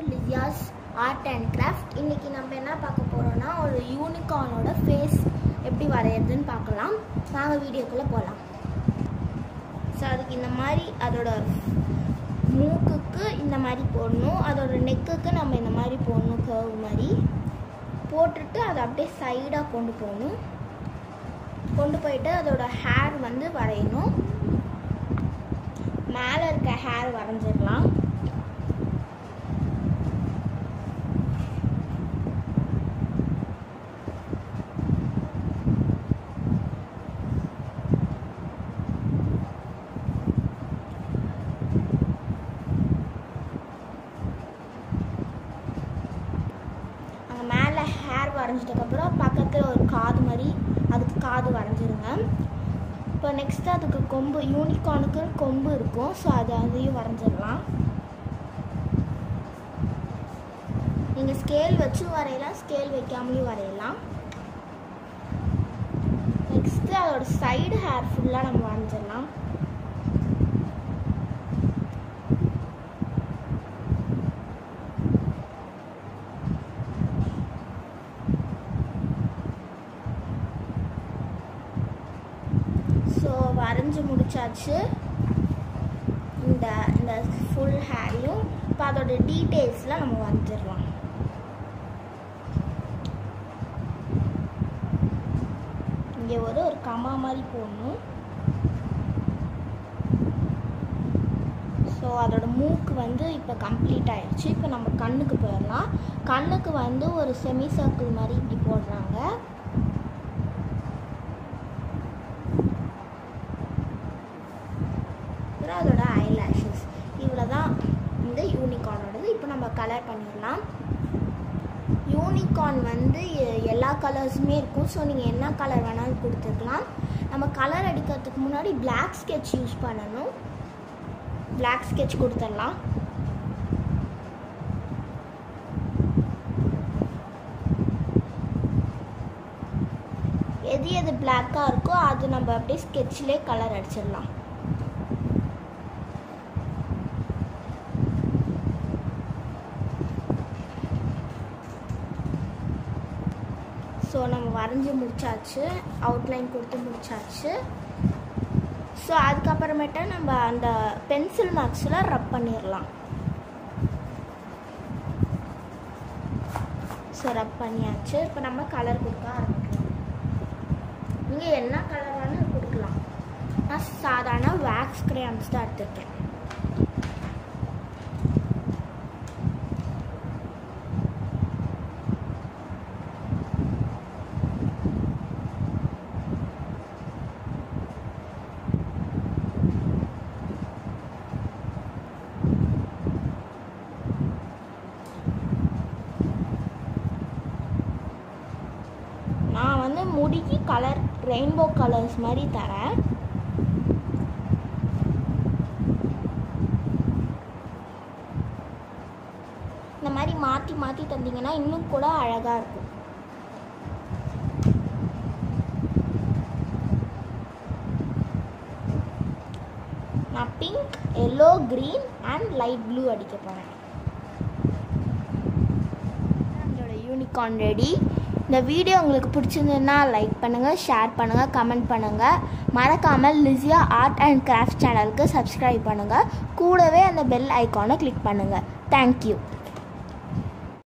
லிசியாஸ் art and craft இன்னைக்கு நம்ம என்ன பார்க்க போறோம்னா ஒரு யூனிகார்னோட ஃபேஸ் எப்படி வரைகிறதுன்னு பார்க்கலாம் வாங்க வீடியோக்குள்ளே போகலாம் ஸோ அதுக்கு இந்த மாதிரி அதோட மூக்குக்கு இந்த மாதிரி போடணும் அதோட நெக்குக்கு நம்ம இந்த மாதிரி போடணும் கர்வ் மாதிரி போட்டுட்டு அதை அப்படியே சைடாக கொண்டு போகணும் கொண்டு போயிட்டு அதோட ஹேர் வந்து வரையணும் மேலே இருக்க ஹேர் வரைஞ்சிடலாம் அங்கே மேலே ஹேர் வரைஞ்சதுக்கப்புறம் பக்கத்தில் ஒரு காது மாதிரி அதுக்கு காது வரைஞ்சிருங்க இப்போ நெக்ஸ்ட் அதுக்கு கொம்பு யூனிகார்னுக்கு கொம்பு இருக்கும் ஸோ அது அதையும் வரைஞ்சிடலாம் நீங்கள் ஸ்கேல் வச்சும் வரையலாம் ஸ்கேல் வைக்காமலையும் வரையலாம் நெக்ஸ்ட்டு அதோட சைடு ஹேர் ஃபுல்லாக நம்ம வரைஞ்சிடலாம் ஸோ வரைஞ்சி முடிச்சாச்சு இந்த இந்த ஃபுல் ஹேரையும் இப்போ அதோட டீட்டெயில்ஸில் நம்ம வரைஞ்சிடலாம் இங்கே ஒரு ஒரு கமா மாதிரி போடணும் ஸோ அதோட மூக்கு வந்து இப்போ கம்ப்ளீட் ஆயிடுச்சு இப்போ நம்ம கண்ணுக்கு போயிடலாம் கண்ணுக்கு வந்து ஒரு செமி சர்க்கிள் மாதிரி இப்படி போடுறாங்க அப்புறம் அதோட ஐலாஷஸ் இவ்வளோ தான் இந்த யூனிகார்னோடது இப்போ நம்ம கலர் பண்ணிடலாம் யூனிகார்ன் வந்து எ- எல்லா கலர்ஸுமே இருக்கும் ஸோ நீங்கள் என்ன கலர் வேணாலும் கொடுத்துக்கலாம் நம்ம கலர் அடிக்கிறதுக்கு முன்னாடி Black sketch யூஸ் பண்ணணும் Black sketch கொடுத்துடலாம் எது எது பிளாக்காக இருக்கோ அது நம்ம அப்படியே ஸ்கெட்ச்லேயே கலர் அடிச்சிடலாம் ஸோ நம்ம வரைஞ்சி முடிச்சாச்சு அவுட்லைன் கொடுத்து முடிச்சாச்சு ஸோ அதுக்கப்புறமேட்டு நம்ம அந்த பென்சில் மார்க்ஸில் ரப் பண்ணிடலாம் ஸோ ரப் பண்ணியாச்சு இப்போ நம்ம கலர் கொடுக்க ஆரம்பிக்கலாம் நீங்கள் என்ன கலர் வேணாலும் கொடுக்கலாம் நான் சாதாரண வேக்ஸ் கிரேயான்ஸ் தான் எடுத்துருக்கேன் நான் வந்து முடிக்கு கலர் ரெயின்போ கலர்ஸ் மாதிரி தரேன் இந்த மாதிரி மாற்றி மாற்றி தந்தீங்கன்னா இன்னும் கூட அழகாக இருக்கும் நான் pink yellow green and light blue அடிக்க போகிறேன் நம்மளோட யூனிகார்ன் ரெடி இந்த வீடியோ உங்களுக்கு பிடிச்சிருந்ததுன்னா லைக் பண்ணுங்கள் ஷேர் பண்ணுங்கள் கமெண்ட் பண்ணுங்கள் மறக்காமல் லிசியா ஆர்ட் அண்ட் கிராஃப்ட் சேனலுக்கு சப்ஸ்கிரைப் பண்ணுங்கள் கூடவே அந்த பெல் ஐக்கானை கிளிக் பண்ணுங்கள் தேங்க்யூ